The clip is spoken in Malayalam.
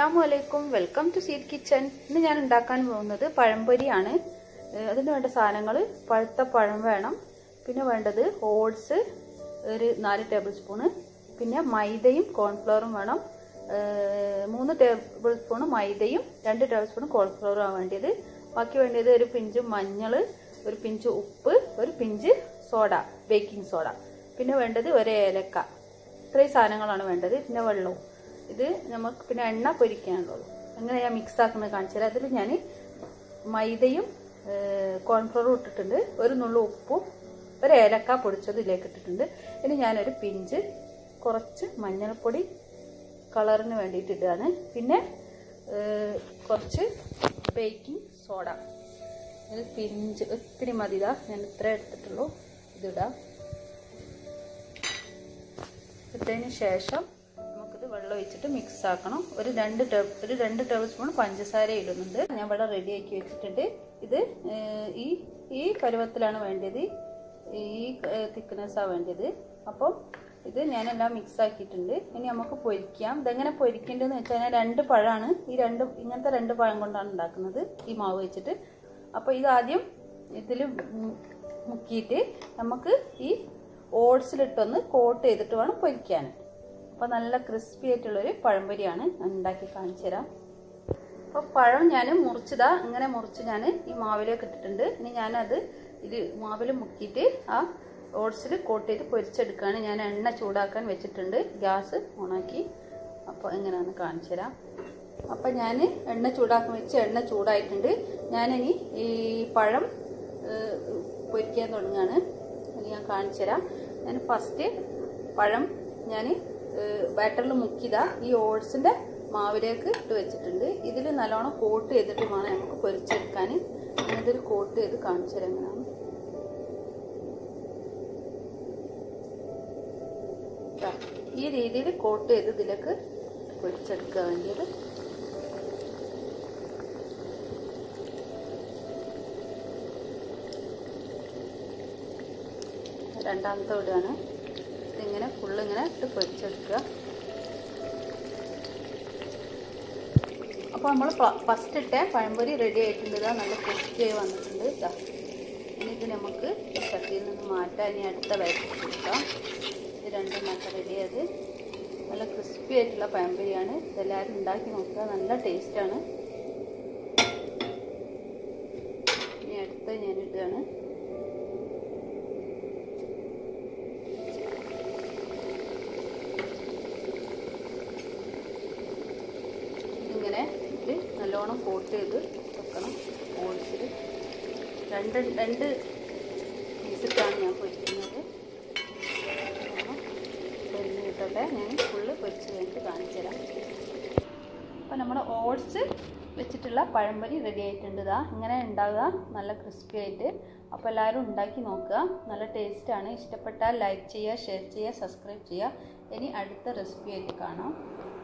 അസ്സാമു അലൈക്കും വെൽക്കം ടു സീഡ് കിച്ചൺ ഇന്ന് ഞാൻ ഉണ്ടാക്കാൻ പോകുന്നത് പഴംപൊരിയാണ് ഏഹ് അതിന് വേണ്ട സാധനങ്ങൾ പഴുത്ത പഴം വേണം പിന്നെ വേണ്ടത് ഓട്സ് ഒരു നാല് ടേബിൾ സ്പൂണ് പിന്നെ മൈദയും കോൺഫ്ലവറും വേണം ഏഹ് മൂന്ന് ടേബിൾ സ്പൂണ് മൈദയും രണ്ട് ടേബിൾ സ്പൂൺ കോൺഫ്ലവറും ആണ് വേണ്ടത് ബാക്കി വേണ്ടത് ഒരു പിഞ്ച് മഞ്ഞൾ ഒരു പിഞ്ച് ഉപ്പ് ഒരു പിഞ്ച് സോഡ ബേക്കിംഗ് സോഡ പിന്നെ വേണ്ടത് ഒരു ഏലക്ക ഇത്രയും സാധനങ്ങളാണ് വേണ്ടത് പിന്നെ വെള്ളവും ഇത് നമുക്ക് പിന്നെ എണ്ണ പൊരിക്കാനുള്ളത് അങ്ങനെ ഞാൻ മിക്സ് ആക്കുന്നത് കാണിച്ചു തരാം അതിൽ ഞാൻ മൈദയും കോൺഫ്ലവറും ഇട്ടിട്ടുണ്ട് ഒരു നുള്ളു ഉപ്പും ഒരു ഏലക്ക പൊടിച്ചത് ഇതിലേക്ക് ഇട്ടിട്ടുണ്ട് ഇനി ഞാനൊരു പിഞ്ച് കുറച്ച് മഞ്ഞൾപ്പൊടി കളറിന് വേണ്ടിയിട്ട് ഇടുകയാണ് പിന്നെ ഏഹ്, കുറച്ച് ബേക്കിംഗ് സോഡ ഒരു പിഞ്ച് ഒത്തിരി മതിതാ ഞാൻ ഇത്ര എടുത്തിട്ടുള്ളൂ ഇതിടാം ഇട്ടതിന് ശേഷം നമുക്കിത് വെള്ളം ഒഴിച്ചിട്ട് മിക്സ് ആക്കണം ഒരു രണ്ട് ടേബിൾ ഒരു രണ്ട് ടേബിൾ സ്പൂൺ പഞ്ചസാര ഇടുന്നുണ്ട് ഞാൻ വെള്ളം റെഡി ആക്കി വെച്ചിട്ടുണ്ട് ഇത് ഏഹ്, ഈ ഈ പരുവത്തിലാണ് വേണ്ടത് ഈ തിക്നെസ്സാണ് വേണ്ടത് അപ്പം ഇത് ഞാനെല്ലാം മിക്സ് ആക്കിയിട്ടുണ്ട് ഇനി നമുക്ക് പൊരിക്കാം ഇതെങ്ങനെ പൊരിക്കേണ്ടതെന്ന് വെച്ചാൽ ഞാൻ രണ്ട് പഴമാണ് ഈ രണ്ട് ഇങ്ങനത്തെ രണ്ട് പഴം കൊണ്ടാണ് ഉണ്ടാക്കുന്നത് ഈ മാവ് വെച്ചിട്ട് അപ്പോൾ ഇതാദ്യം ഇതിൽ മുക്കിയിട്ട് നമുക്ക് ഈ ഓട്സിലിട്ടൊന്ന് കോട്ട് ചെയ്തിട്ട് വേണം പൊരിക്കാൻ അപ്പോൾ നല്ല ക്രിസ്പി ആയിട്ടുള്ളൊരു പഴംപൊരിയാണ് ഞാൻ ഉണ്ടാക്കി കാണിച്ചു തരാം അപ്പോൾ പഴം ഞാൻ മുറിച്ചതാ ഇങ്ങനെ മുറിച്ച് ഞാൻ ഈ മാവിലേക്ക് ഇട്ടിട്ടുണ്ട് ഇനി ഞാനത് ഇത് മാവിൽ മുക്കിയിട്ട് ആ ഓട്സിൽ കോട്ട് ചെയ്ത് പൊരിച്ചെടുക്കുകയാണ് ഞാൻ എണ്ണ ചൂടാക്കാൻ വെച്ചിട്ടുണ്ട് ഗ്യാസ് ഓണാക്കി അപ്പോൾ എങ്ങനെയാണെന്ന് കാണിച്ചു തരാം അപ്പം ഞാൻ എണ്ണ ചൂടാക്കാൻ വെച്ച് എണ്ണ ചൂടായിട്ടുണ്ട് ഞാനിനി ഈ പഴം ഏഹ്, പൊരിക്കാൻ തുടങ്ങുകയാണ് ഇനി ഞാൻ കാണിച്ചു തരാം ഞാൻ ഫസ്റ്റ് പഴം ഞാൻ ബാറ്ററിൽ മുക്കിയതാ ഈ ഓട്സിൻ്റെ മാവിലേക്ക് ഇട്ട് വെച്ചിട്ടുണ്ട് ഇതിൽ നല്ലോണം കോട്ട് ചെയ്തിട്ട് വേണം നമുക്ക് പൊരിച്ചെടുക്കാൻ ഞാനിതിൽ കോട്ട് ചെയ്ത് കാണിച്ചു തരാം എങ്ങനെയാണ് ദാ, ഈ രീതിയിൽ കോട്ട് ചെയ്ത് ഇതിലേക്ക് പൊരിച്ചെടുക്കുക വേണ്ടിയത് രണ്ടാമത്തെ ഇടുകയാണ് ഇതിങ്ങനെ ഫുള്ള് ഇങ്ങനെ ഇട്ട് പൊരിച്ചെടുക്കുക അപ്പോൾ നമ്മൾ ഫസ്റ്റ് ഇട്ട പഴംപൊരി റെഡി ആയിട്ടുണ്ട് ഇതാ നല്ല ക്രിസ്പി ആയി വന്നിട്ടുണ്ട് ഇതാ ഇനി ഇത് നമുക്ക് ഈ ചട്ടിയിൽ നിന്ന് മാറ്റാൻ ഇനി അടുത്ത വയറ്റി കൊടുക്കാം ഇത് രണ്ടും നല്ല റെഡി ആയത് നല്ല ക്രിസ്പി ആയിട്ടുള്ള പഴംപൊരിയാണ് ഇതെല്ലാവരും ഉണ്ടാക്കി നോക്കുക നല്ല ടേസ്റ്റാണ് ഇനി അടുത്ത ഞാൻ ഇടുകയാണ് ഇങ്ങനെ ഇത് നല്ലോണം കോട്ട് ചെയ്ത് വെക്കണം ഓടിച്ചിട്ട് രണ്ട് രണ്ട് പീസിട്ടാണ് ഞാൻ പൊരിക്കുന്നത് പൊരിഞ്ഞ് കിട്ടട്ടെ ഞാൻ ഫുള്ള് പൊരിച്ച് കഴിഞ്ഞിട്ട് കാണിച്ചു തരാം അപ്പോൾ നമ്മുടെ ഓട്സ് വെച്ചിട്ടുള്ള പഴംപൊരി റെഡി ആയിട്ടുണ്ട് ഇതാ ഇങ്ങനെ ഉണ്ടാകുക നല്ല ക്രിസ്പി ആയിട്ട് അപ്പോൾ എല്ലാവരും ഉണ്ടാക്കി നോക്കുക നല്ല ടേസ്റ്റാണ് ഇഷ്ടപ്പെട്ടാൽ ലൈക്ക് ചെയ്യുക ഷെയർ ചെയ്യുക സബ്സ്ക്രൈബ് ചെയ്യുക ഇനി അടുത്ത റെസിപ്പി ആയിട്ട് കാണാം